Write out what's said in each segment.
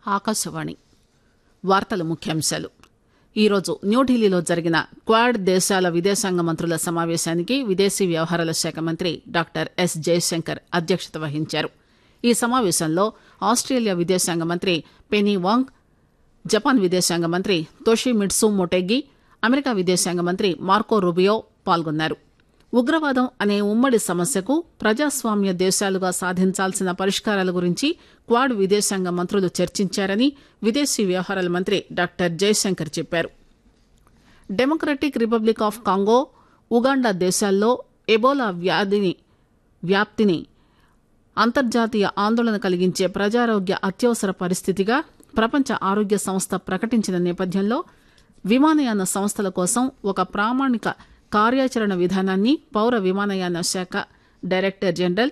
ఆకాశవాణి వార్తల ముఖ్యాంశాలు ఈరోజు న్యూఢిల్లీలో జరిగిన క్వాడ్ దేశాల విదేశాంగ మంత్రుల సమావేశానికి విదేశీ వ్యవహారాల శాఖ మంత్రి డాక్టర్ ఎస్ జయశంకర్ అధ్యక్షత వహించారు ఈ సమావేశంలో ఆస్ట్రేలియా విదేశాంగ మంత్రి పెనీ వాంగ్ జపాన్ విదేశాంగ మంత్రి తోషిమిట్సు మొటెగి అమెరికా విదేశాంగ మంత్రి మార్కో రూబియో పాల్గొన్నారు ఉగ్రవాదం అనే ఉమ్మడి సమస్యకు ప్రజాస్వామ్య దేశాలుగా సాధించాల్సిన పరిష్కారాల గురించి క్వాడ్ విదేశాంగ మంత్రులు చర్చించారని విదేశీ వ్యవహారాల మంత్రి డాక్టర్ జయశంకర్ చెప్పారు Democratic Republic of Congo Uganda దేశాల్లో ఎబోలా వ్యాధిని వ్యాప్తిని అంతర్జాతీయ ఆందోళన కలిగించే ప్రజారోగ్య అత్యవసర పరిస్థితిగా ప్రపంచ ఆరోగ్య సంస్థ ప్రకటించిన నేపథ్యంలో విమానయాన సంస్థల కోసం ఒక ప్రామాణిక కార్యాచరణ విధానాన్ని పౌర విమానయాన శాఖ డైరెక్టర్ జనరల్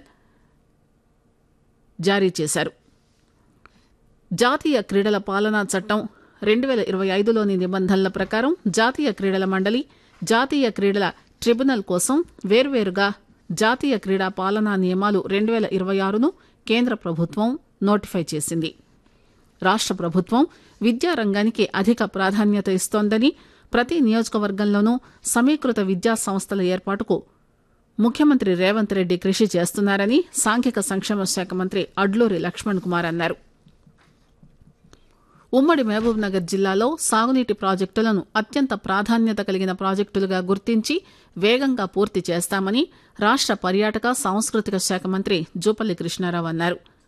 జారీ చేశారు జాతీయ క్రీడల పాలనా చట్టం రెండు వేల ఇరవై ఐదులోని నిబంధనల ప్రకారం జాతీయ క్రీడల మండలి జాతీయ క్రీడల ట్రిబ్యునల్ కోసం వేర్వేరుగా జాతీయ క్రీడా పాలనా నియమాలు రెండు వేల ఇరవై ఆరును కేంద్ర ప్రభుత్వం నోటిఫై చేసింది రాష్ట ప్రభుత్వం విద్యా రంగానికి అధిక ప్రాధాన్యత ఇస్తోందని ప్రతి నియోజకవర్గంలోనూ సమీకృత విద్యా సంస్థల ఏర్పాటుకు ముఖ్యమంత్రి రేవంత్ రెడ్డి కృషి చేస్తున్నారని సాంఘిక సంక్షేమ శాఖ మంత్రి అడ్లూరి లక్ష్మణ్ కుమార్ అన్నారు ఉమ్మడి మహబూబ్ నగర్ జిల్లాలో సాగునీటి ప్రాజెక్టులను అత్యంత ప్రాధాన్యత కలిగిన ప్రాజెక్టులుగా గుర్తించి వేగంగా పూర్తి చేస్తామని రాష్ట పర్యాటక సాంస్కృతిక శాఖ మంత్రి జూపల్లి కృష్ణారావు అన్నారు